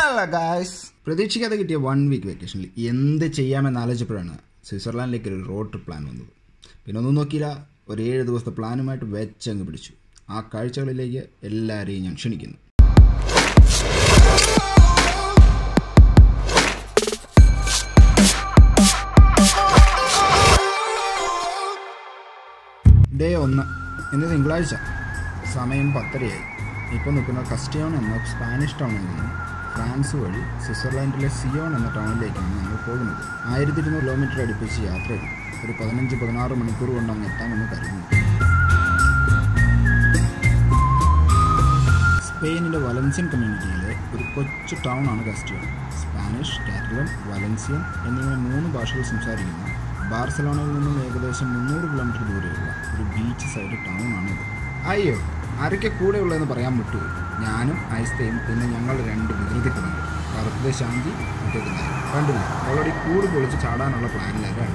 Hello guys പ്രതീക്ഷിക്കാതെ കിട്ടിയ one week വെക്കേഷനിൽ എന്ത് ചെയ്യാമെന്ന് ആലോചിച്ചപ്പോഴാണ് സ്വിറ്റ്സർലാൻഡിലേക്ക് ഒരു റോഡ് ട്രിപ്പ് പ്ലാൻ വന്നത് പിന്നെ ഒന്നും നോക്കിയില്ല ഒരു ഏഴ് ദിവസത്തെ പ്ലാനുമായിട്ട് വെച്ചങ്ങ് പിടിച്ചു ആ കാഴ്ചകളിലേക്ക് എല്ലാവരെയും ഞാൻ ക്ഷണിക്കുന്നു ഡേ ഒന്ന് ഇന്ന് തിങ്കളാഴ്ച സമയം പത്തരയായി ഇപ്പോൾ നിൽക്കുന്ന കസ്റ്റിയോൺ എന്ന സ്പാനിഷ് ടൗണിൽ നിന്ന് ഫ്രാൻസ് വഴി സ്വിറ്റ്സർലാൻഡിലെ സിയോൺ എന്ന ടൗണിലേക്കാണ് നമ്മൾ പോകുന്നത് ആയിരത്തി ഇരുന്നൂറ് കിലോമീറ്റർ അടുപ്പിച്ച് യാത്രയാണ് ഒരു പതിനഞ്ച് പതിനാറ് മണിക്കൂർ കൊണ്ട് അങ്ങ് എത്താമെന്ന് കരുതുന്നു സ്പെയിനിൻ്റെ വലൻസിയൻ കമ്മ്യൂണിറ്റിയിലെ ഒരു കൊച്ചു ടൗൺ ആണ് കസ്റ്റിയോൺ സ്പാനിഷ് കാറ്റലൻ വലൻസിയൻ എന്നിങ്ങനെ മൂന്ന് ഭാഷകൾ സംസാരിക്കുന്ന ബാർസലോണയിൽ നിന്നും ഏകദേശം മുന്നൂറ് കിലോമീറ്റർ ദൂരെയുള്ള ഒരു ബീച്ച് സൈഡ് ടൗൺ ആണിത് അയ്യോ ആരൊക്കെ കൂടെ ഉള്ളതെന്ന് പറയാൻ വിട്ടുപോയി ഞാനും ഐസ്തയും പിന്നെ ഞങ്ങൾ രണ്ട് വികൃതിക്കുന്നുണ്ട് കറുത്തത് ശാന്തി മറ്റേത് നായർ. കണ്ടില്ല ഓൾറെഡി കൂട് പൊളിച്ച് ചാടാനുള്ള പ്ലാനിലാണ്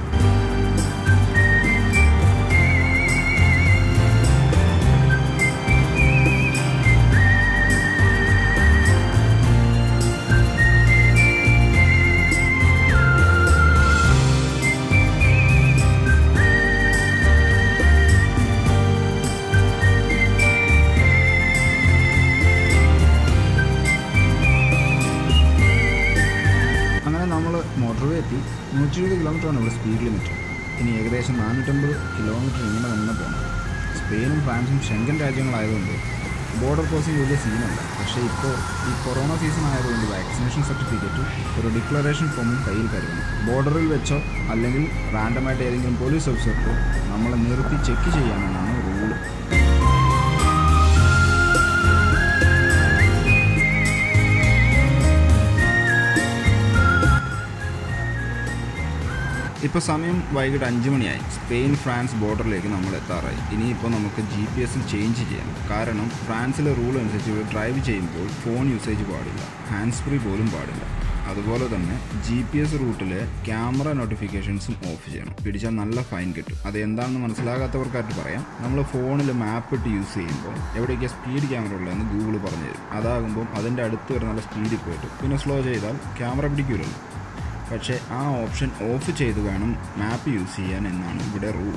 അങ്ങനെ നമ്മൾ മോട്ടോർവേ എത്തി നൂറ്റി എഴുപത് കിലോമീറ്ററാണ് ഇവിടെ സ്പീഡ് ലിമിറ്റ് ഇനി ഏകദേശം നാനൂറ്റമ്പത് കിലോമീറ്റർ ഇങ്ങനെ തന്നെ പോകണം സ്പെയിനും ഫ്രാൻസും ഷെങ്കൻ രാജ്യങ്ങളായതുകൊണ്ട് ബോർഡർ ക്രോസിംഗ് വലിയ സീനല്ല പക്ഷേ ഇപ്പോൾ ഈ കൊറോണ സീസൺ ആയതുകൊണ്ട് വാക്സിനേഷൻ സർട്ടിഫിക്കറ്റും ഒരു ഡിക്ലറേഷൻ ഫോമും കയ്യിൽ കരുതണം ബോർഡറിൽ വെച്ചോ അല്ലെങ്കിൽ റാൻഡമായിട്ട് ഏതെങ്കിലും പോലീസ് ഓഫീസർക്കോ നമ്മളെ നിർത്തി ചെക്ക് ചെയ്യാമെന്നാണ് റൂള് ഇപ്പോൾ സമയം വൈകിട്ട് അഞ്ച് മണിയായി സ്പെയിൻ ഫ്രാൻസ് ബോർഡറിലേക്ക് നമ്മൾ എത്താറായി ഇനിയിപ്പോൾ നമുക്ക് ജി പി എസിൽ ചേഞ്ച് ചെയ്യാം കാരണം ഫ്രാൻസിലെ റൂൾ അനുസരിച്ച് ഡ്രൈവ് ചെയ്യുമ്പോൾ ഫോൺ യൂസേജ് പാടില്ല ഹാൻഡ് ഫ്രീ പോലും പാടില്ല അതുപോലെ തന്നെ ജി പി എസ് റൂട്ടിലെ ക്യാമറ നോട്ടിഫിക്കേഷൻസും ഓഫ് ചെയ്യണം പിടിച്ചാൽ നല്ല ഫൈൻ കിട്ടും അത് എന്താണെന്ന് മനസ്സിലാകാത്തവർക്കായിട്ട് പറയാം നമ്മൾ ഫോണിൽ മാപ്പ് ഇട്ട് യൂസ് ചെയ്യുമ്പോൾ എവിടെയൊക്കെ സ്പീഡ് ക്യാമറ ഉള്ളതെന്ന് ഗൂഗിൾ പറഞ്ഞു തരും അതാകുമ്പോൾ അതിൻ്റെ അടുത്ത് വരെ നല്ല സ്പീഡിൽ പോയിട്ട് പിന്നെ സ്ലോ ചെയ്താൽ ക്യാമറ പിടിക്കില്ലല്ലോ പക്ഷേ ആ ഓപ്ഷൻ ഓഫ് ചെയ്ത് വേണം മാപ്പ് യൂസ് ചെയ്യാൻ എന്നാണ് ഇവിടെ റൂൾ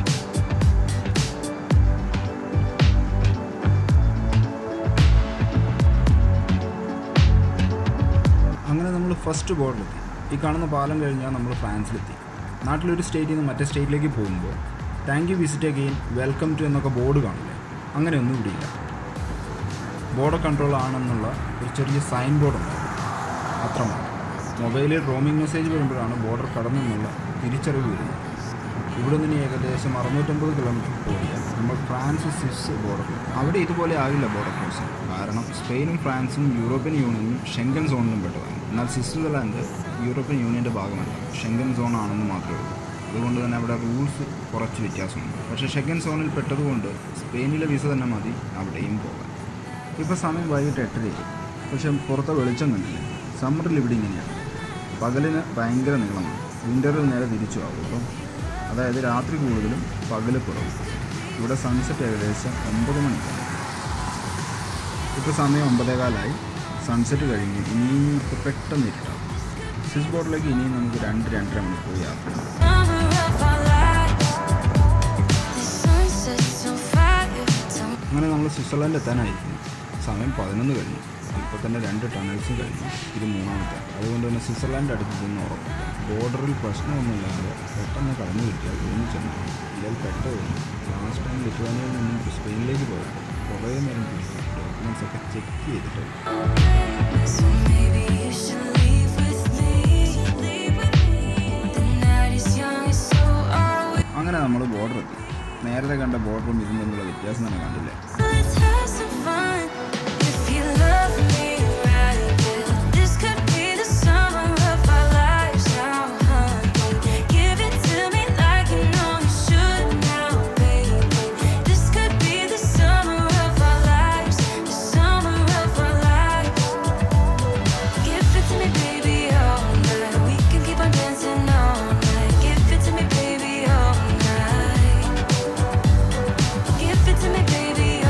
അങ്ങനെ നമ്മൾ ഫസ്റ്റ് ബോർഡിലെത്തി ഈ കാണുന്ന പാലം കഴിഞ്ഞാൽ നമ്മൾ ഫ്രാൻസിലെത്തി നാട്ടിലൊരു സ്റ്റേറ്റിൽ നിന്ന് മറ്റേ സ്റ്റേറ്റിലേക്ക് പോകുമ്പോൾ thank you visit again welcome to എന്നൊക്കെ ബോർഡ് കാണില്ലേ അങ്ങനെയൊന്നും ഇവിടെയില്ല ബോർഡർ കൺട്രോൾ ആണെന്നുള്ള ഒരു ചെറിയ സൈൻ ബോർഡ് ഉണ്ടായിരുന്നു അത്രമാണ് മൊബൈലിൽ റോമിംഗ് മെസ്സേജ് വരുമ്പോഴാണ് ബോർഡർ കടന്നെന്നുള്ള തിരിച്ചറിവ് വരുന്നത് ഇവിടെ നിന്ന് ഏകദേശം അറുന്നൂറ്റമ്പത് കിലോമീറ്റർ പോയാൽ നമ്മൾ ഫ്രാൻസ് സ്വിസ് ബോർഡറിൽ അവിടെ ഇതുപോലെ ആകില്ല ബോർഡർ ക്രോസിംഗ് കാരണം സ്പെയിനും ഫ്രാൻസും യൂറോപ്യൻ യൂണിയനും ഷെങ്കൻ സോണിലും പെട്ടതാണ് എന്നാൽ സ്വിറ്റ്സർലാൻഡ് യൂറോപ്യൻ യൂണിയൻ്റെ ഭാഗമല്ല ഷെങ്കൻ സോൺ ആണെന്ന് മാത്രമേ ഉള്ളൂ അതുകൊണ്ട് തന്നെ അവിടെ റൂൾസ് കുറച്ച് വ്യത്യാസമുണ്ട് പക്ഷേ ഷെങ്കൻ സോണിൽ പെട്ടതുകൊണ്ട് സ്പെയിനിലെ വിസ തന്നെ മതി അവിടെയും പോകാൻ ഇപ്പോൾ സമയം വൈകിട്ട് എട്ടരയായി പക്ഷെ പുറത്തെ വെളിച്ചം കണ്ടില്ല സമ്മറിൽ ഇവിടെ ഇങ്ങനെയാണ് പകലിന് ഭയങ്കര നീളമാണ് വിൻ്ററിൽ നേരെ തിരിച്ചു ആവും അപ്പം അതായത് രാത്രി കൂടുതലും പകൽ കുറവും ഇവിടെ സൺസെറ്റ് ഏകദേശം ഒമ്പത് മണിക്കാണ് ഇപ്പോൾ സമയം ഒമ്പതേകാലായി സൺസെറ്റ് കഴിഞ്ഞ് ഇനി ഇപ്പോൾ പെട്ടെന്ന് ഇരുട്ടാവും സ്വിസ് ബോർഡിലേക്ക് ഇനിയും നമുക്ക് രണ്ട് രണ്ടര മണിക്കൂർ യാത്ര ഉണ്ട് അങ്ങനെ നമ്മൾ സ്വിറ്റ്സർലാൻഡ് എത്താനായിരിക്കും സമയം പതിനൊന്ന് കഴിഞ്ഞു ഇപ്പോൾ തന്നെ രണ്ട് ടണൽസും കഴിഞ്ഞു ഇത് മൂന്നാമത്തെ അതുകൊണ്ട് തന്നെ സ്വിറ്റ്സർലാൻഡ് അടുത്ത് നിന്ന് ഉറപ്പില്ല ബോർഡറിൽ പ്രശ്നമൊന്നുമില്ലാതെ പെട്ടെന്ന് കടന്നു കിട്ടിയാൽ തോന്നി ചെന്നു ഇതിൽ പെട്ടത് ലാസ്റ്റ് ടൈം ലിറ്റുവാനിയയിൽ നിന്നും സ്പെയിനിലേക്ക് പോയത് കുറേ നേരം പിടിച്ചു ഡോക്യുമെൻറ്റ്സ് ഒക്കെ ചെക്ക് ചെയ്തിട്ട് അങ്ങനെ നമ്മൾ ബോർഡർ എത്തി നേരത്തെ കണ്ട ബോർഡറും ഇതും തമ്മിലുള്ള വ്യത്യാസം തന്നെ കണ്ടില്ലേ Give it to me, baby,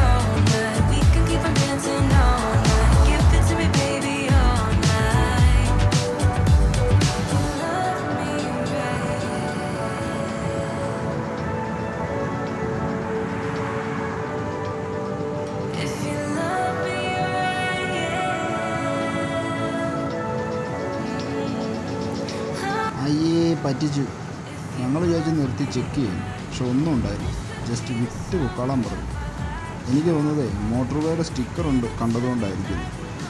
പറ്റിച്ചു ഞങ്ങൾ വിചാരിച്ച് നിർത്തി ചെക്ക് ചെയ്യും പക്ഷെ ഒന്നും ഉണ്ടായില്ല ജസ്റ്റ് വിറ്റ് പൊക്കാളാൻ പറഞ്ഞു എനിക്ക് തോന്നുന്നത് മോട്ടോർ വേയുടെ സ്റ്റിക്കർ ഉണ്ട് കണ്ടതുകൊണ്ടായിരിക്കും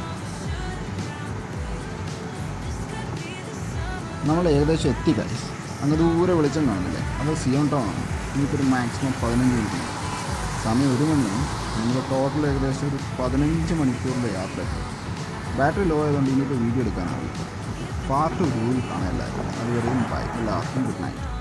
നമ്മൾ ഏകദേശം എത്തി കൈസ് അങ്ങ് ദൂരെ വെളിച്ചം കാണുന്നില്ലേ അത് സിയോൺ ടൗൺ ആണ് ഇനിയിപ്പോൾ ഒരു മാക്സിമം പതിനഞ്ച് മിനിറ്റ് സമയം ഒരു മണിയാണ് നമ്മൾ ടോട്ടൽ ഏകദേശം ഒരു പതിനഞ്ച് മണിക്കൂറിൻ്റെ യാത്ര ബാറ്ററി ലോ ആയതുകൊണ്ട് ഇനിയിപ്പോൾ വീഡിയോ എടുക്കാനാവില്ല പാർട്ട് ടൂവിൽ കാണാൻ എല്ലാവരും അതുവരെയും ബൈ എല്ലാവർക്കും ഗുഡ് നൈറ്റ്